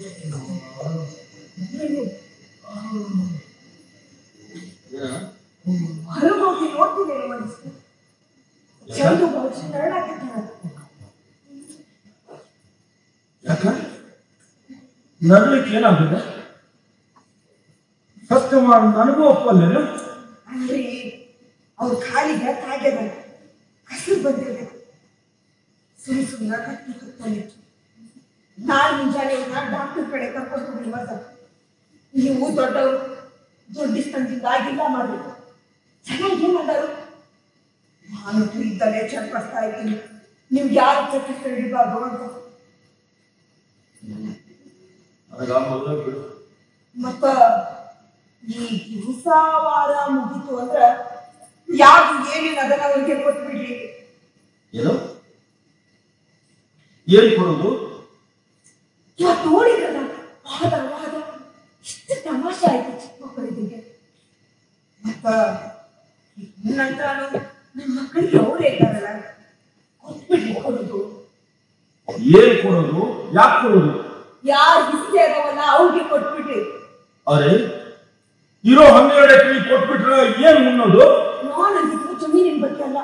ಹೊರಗೆ ಹೋಗಿ ನೋಡ್ತಿದ್ದೇನೆ ಮನಸ್ಸು ಚಂದು ಬಾಜಿ ನರಳಾಕತ್ತಾಳ ಯಾಕ ನರಳಿಕ್ಕೆ ಏನಾಗಿದೆ ಸತ್ಯ ಮಾಡಿ ನನಗೂ ಒಪ್ಪಲ್ಲೇನು ಅಂದ್ರೆ ಅವ್ರ ಕಾಲಿಗೆ ತಾಗ್ಯದ ಹಸಿರು ಬಂದಿರ್ಬೇಕು ಸುಮ್ ಸುಮ್ಮನೆ ಕಟ್ಟಿ ಕತ್ತಲಿತ್ತು ನಾಳೆ ಮುಂಜಾನೆ ನಾನು ಡಾಕ್ಟರ್ ಕಡೆ ಕರ್ಕೊಂಡು ಹೋಗಿ ಮತ್ತ ನೀವು ದೊಡ್ಡವರು ದುಡ್ಡು ತಂದಿಂದ ಆಗಿಲ್ಲ ಮಾಡ್ಬೇಕು ಚೆನ್ನಾಗಿ ಏನ್ ಮಾಡೋರು ನಾನು ಇದ್ದಲ್ಲೇ ಚರ್ಪಿಸ್ತಾ ಇದ್ದೀನಿ ನೀವು ಯಾರು ಚರ್ಪಿಸ್ತಾ ಹಿಡಿಬಾರ್ದು ಅಂತ ನನಗ ಮೊದಲು ಬಿಡು ಮತ್ತ ಈ ಹಿಂಸಾವಾರ ಮುಗೀತು ಅಂದ್ರ ಯಾವ್ದು ಏನೇನು ಅದನ್ನ ಅವ್ರಿಗೆ ಕೊಟ್ಬಿಡ್ರಿ ಏನು ಏನ್ ಕೊಡೋದು ಇವತ್ತು ನೋಡಿದ್ರಲ್ಲ ವಾದ ವಾದ ಇಷ್ಟು ತಮಾಷೆ ಆಯ್ತು ಚಿಕ್ಕ ಮಕ್ಕಳಿಗೆ ಮತ್ತ ನಂತರ ನಮ್ಮ ಮಕ್ಕಳಿಗೆ ಅವರೇ ಇದ್ದಾರಲ್ಲ ಕೊಟ್ಬಿಡ್ರಿ ಕೊಡೋದು ಏನ್ ಕೊಡೋದು ಯಾಕೆ ಕೊಡೋದು ಯಾರು ಬಿಸಿ ಆಗವಲ್ಲ ಅವ್ರಿಗೆ ಕೊಟ್ಬಿಡ್ರಿ ಅರೆ ಇರೋ ಹನ್ನೆರಡು ಎಕರೆ ಕೊಟ್ಬಿಟ್ರೆ ಏನ್ ಮುನ್ನೋದು ನಾನು ಅಂದಿದ್ದು ಜಮೀನಿನ ಬಗ್ಗೆ ಅಲ್ಲ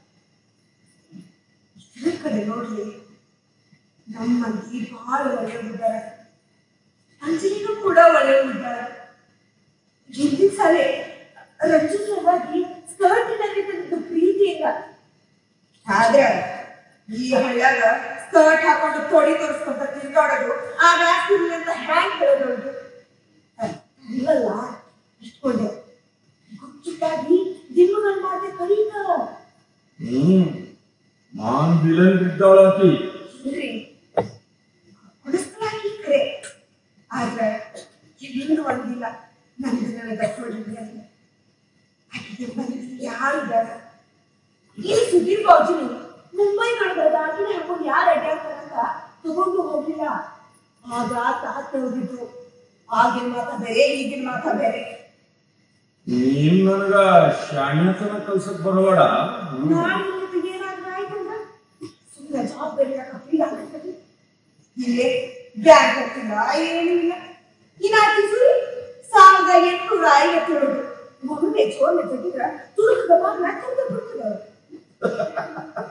ಈ ಕಡೆ ನೋಡ್ಲಿ ನಮ್ಮ ಮಂದಿ ಬಹಳ ಒಳ್ಳೆಯವಿದ್ದಾರೆ ಅಂಜಲಿನೂ ಕೂಡ ಒಳ್ಳೆಯವಿದ್ದಾರೆ ಹಿಂದಿನ ಸಾಲೆ ರಂಜು ಸಲುವಾಗಿ ಸ್ಕರ್ಟಿನಲ್ಲಿ ತಂದಿದ್ದು ಪ್ರೀತಿಯಿಂದ ಆದ್ರೆ ಈ ಹಳ್ಳ್ಯಾಗ ಸ್ಕರ್ಟ್ ಹಾಕೊಂಡು ತೊಡಿ ತೋರಿಸ್ಕೊಂತ ತಿರ್ಗಾಡೋದು ಆ ರಾತ್ರಿ ಅಂತ ಹ್ಯಾಂಗ್ ಹೇಳೋದು ಇಲ್ಲಲ್ಲ ಇಟ್ಕೊಂಡೆ ಗುಪ್ಚುಪ್ಪಾಗಿ ದಿನಗಳು ಮಾಡದೆ ಕರೀತ ಹ್ಮ್ ನಾನ್ ವಿಲನ್ ಬಿದ್ದಾಳಂತಿ ಇಲ್ರಿ ಹೊಡಿಸ್ಲಾಗಿ ಖರೆ ಆದ್ರೆ ಇಲ್ಲಿಂದ ಒಂದಿಲ್ಲ ನನಗೆ ನನಗೆ ಕೊಡ್ರಿ ಅಂತ ಆಕೆಗೆ ಮನೆಯಲ್ಲಿ ಯಾರು ಬೇಡ ಈ ಸುಧೀರ್ ಬಾಜುನಿ ಮುಂಬೈನೊಳಗದ ಆಕಿನ ಹಾಕೊಂಡು ಯಾರು ಅಡ್ಡಾಡ್ತಾರಂತ ತಗೊಂಡು ಹೋಗಿಲ್ಲ ಆಗ ತಾತ ಹೋಗಿದ್ರು ಆಗಿನ ಮಾತ ಬೇರೆ ಈಗಿನ ಮಾತ ಬೇರೆ ನೀನ್ ನನಗ ಶಾಣ್ಯತನ ಕಲ್ಸಕ್ ಬರಬೇಡ ನಾಳೆ ಇವತ್ತಿಗೆ ಏನಾದ್ರೂ ಆಯ್ತಂದ್ರ ಸುಮ್ಮನೆ ಜವಾಬ್ದಾರಿ ಫೀಲ್ ಆಗ್ತದೆ ಇಲ್ಲೇ ಬ್ಯಾಂಕ್ ಹೋಗ್ತಿಲ್ಲ ಏನೂ ಇಲ್ಲ ಇನ್ನಾಕಿ ಸುರಿ ಸಾವಿರದ ಎಂಟುನೂರ ಐವತ್ತೇಳು ಮೊನ್ನೆ ಚೋರ್ನೆ ತೆಗಿದ್ರ ತುರುಕದ ಬಾಗ್ಲ ತಂದು ಬಿಡ್ತದ